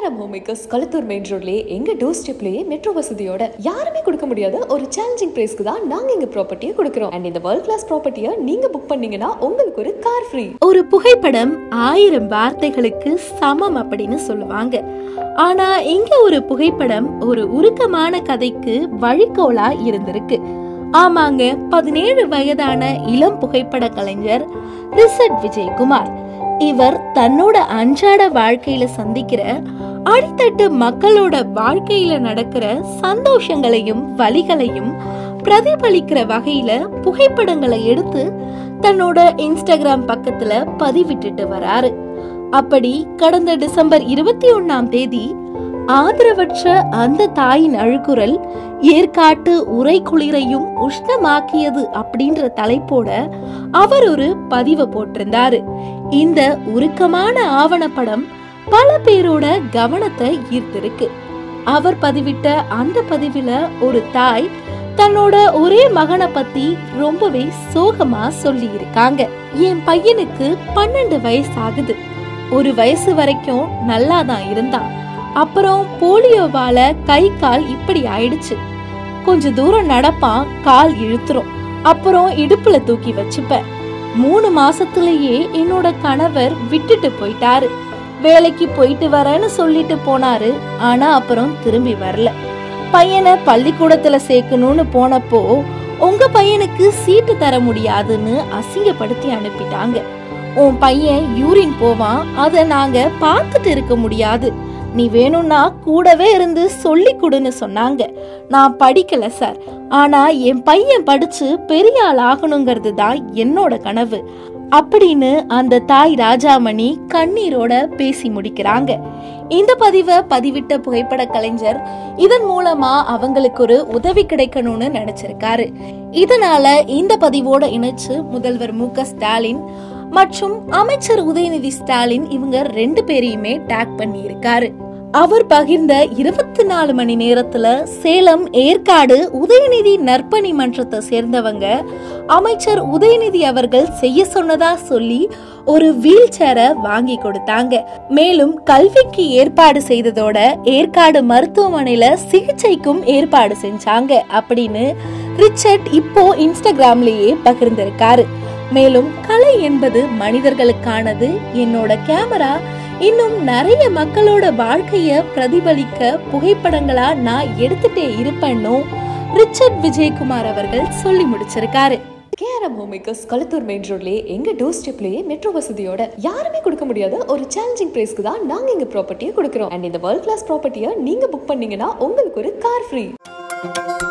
carrom home makers Kalathur main ரோட்லயே எங்க door ஸ்டெப்லயே metro வசதியோட யாருமே கொடுக்க முடியாத ஒரு சேலஞ்சிங் பிரைஸ்க்கு தான் நாங்க எங்க ப்ராப்பர்ட்டியை கொடுக்குறோம் அண்ட் இந்த வேர்ல்ட் கிளாஸ் ப்ராப்பர்ட்டியை நீங்க புக் பண்ணீங்கன்னா உங்களுக்கு ஒரு கார் ஃப்ரீ ஒரு புகைப்படம் ஆயிரம் வார்த்தைகளுக்கு சமம் அப்படின்னு சொல்லுவாங்க ஆனா இங்க ஒரு புகைப்படம் ஒரு உருக்கமான கதைக்கு வழிகோலா இருந்திருக்கு ஆமாங்க பதினேழு வயதான இளம் புகைப்பட கலைஞர் ரிசட் விஜயகுமார் இவர் தன்னோட அன்றாட வாழ்க்கையில சந்திக்கிற அடித்தட்டு மக்களோட வாழ்க்கையில நடக்கிற சந்தோஷங்களையும் வலிகளையும் பிரதிபலிக்கிற வகையில புகைப்படங்களை எடுத்து தன்னோட இன்ஸ்டாகிராம் பக்கத்துல பதிவிட்டுட்டு வராரு அப்படி கடந்த டிசம்பர் இருபத்தி ஒன்னாம் தேதி ஆதரவற்ற அந்த தாயின் அழுகுரல் ஏற்காட்டு உரை குளிரையும் உஷ்ணமாக்கியது அப்படின்ற தலைப்போட அவர் ஒரு பதிவை போட்டிருந்தாரு இந்த உருக்கமான ஆவணப்படம் பல பேரோட கவனத்தை ஈர்த்திருக்கு அவர் பதிவிட்ட அந்த பதிவில ஒரு தாய் தன்னோட ஒரே மகனை பத்தி ரொம்பவே சோகமா சொல்லி இருக்காங்க என் பையனுக்கு பன்னெண்டு வயசு ஆகுது ஒரு வயசு வரைக்கும் நல்லா தான் இருந்தான் அப்புறம் போலியோவால கை கால் இப்படி ஆயிடுச்சு கொஞ்ச தூரம் நடப்பான் கால் இழுத்துரும் அப்புறம் இடுப்புல தூக்கி வச்சுப்பேன் மூணு மாசத்துலயே என்னோட கணவர் விட்டுட்டு போயிட்டாரு வேலைக்கு போயிட்டு வரேன்னு சொல்லிட்டு போனாரு ஆனா அப்புறம் திரும்பி வரல பையனை பள்ளிக்கூடத்துல சேர்க்கணும்னு போனப்போ உங்க பையனுக்கு சீட்டு தர முடியாதுன்னு அசிங்கப்படுத்தி அனுப்பிட்டாங்க உன் பையன் யூரின் போவான் அதை நாங்க பார்த்துட்டு இருக்க முடியாது நீ வேணும்னா கூடவே இருந்து சொல்லி கொடுன்னு சொன்னாங்க நான் படிக்கல சார் ஆனா என் பையன் படிச்சு பெரிய ஆள் ஆகணுங்கிறது தான் என்னோட கனவு அப்படின்னு அந்த தாய் ராஜாமணி கண்ணீரோட பேசி முடிக்கிறாங்க இந்த பதிவை பதிவிட்ட புகைப்பட கலைஞர் இதன் மூலமா அவங்களுக்கு ஒரு உதவி கிடைக்கணும்னு நினைச்சிருக்காரு இதனால இந்த பதிவோட இணைச்சு முதல்வர் மு க ஸ்டாலின் மற்றும் அமைச்சர் உதயநிதி ஸ்டாலின் இவங்க ரெண்டு பேரையுமே டேக் பண்ணி இருக்காரு அவர் பகிர்ந்த இருபத்தி நாலு மணி நேரத்துல சேலம் ஏற்காடு உதயநிதி நற்பணி மன்றத்தை சேர்ந்தவங்க அமைச்சர் உதயநிதி அவர்கள் செய்ய சொன்னதா சொல்லி ஒரு வீல் சேரை வாங்கி கொடுத்தாங்க மேலும் கல்விக்கு ஏற்பாடு செய்ததோட ஏற்காடு மருத்துவமனையில சிகிச்சைக்கும் ஏற்பாடு செஞ்சாங்க அப்படின்னு ரிச்சர்ட் இப்போ இன்ஸ்டாகிராம்லயே பகிர்ந்திருக்காரு மேலும் கலை என்பது மனிதர்களுக்கானது என்னோட கேமரா இன்னும் நிறைய மக்களோட வாழ்க்கைய பிரதிபலிக்க புகைப்படங்களா நான் எடுத்துட்டே இருப்பேன்னும் ரிச்சர்ட் விஜயகுமார் அவர்கள் சொல்லி முடிச்சிருக்காரு carrom home makers Kalathur main ரோட்லயே எங்க டோர் ஸ்டெப்லயே மெட்ரோ வசதியோட யாருமே கொடுக்க முடியாத ஒரு சேலஞ்சிங் பிரைஸ்க்கு தான் நாங்க எங்க ப்ராப்பர்ட்டியை கொடுக்குறோம் அண்ட் இந்த வேர்ல்ட் கிளாஸ் ப்ராப்பர்ட்டியை நீங்க புக் பண்ணீங்கன்னா உங்களுக்கு ஒரு கார் ஃப்ரீ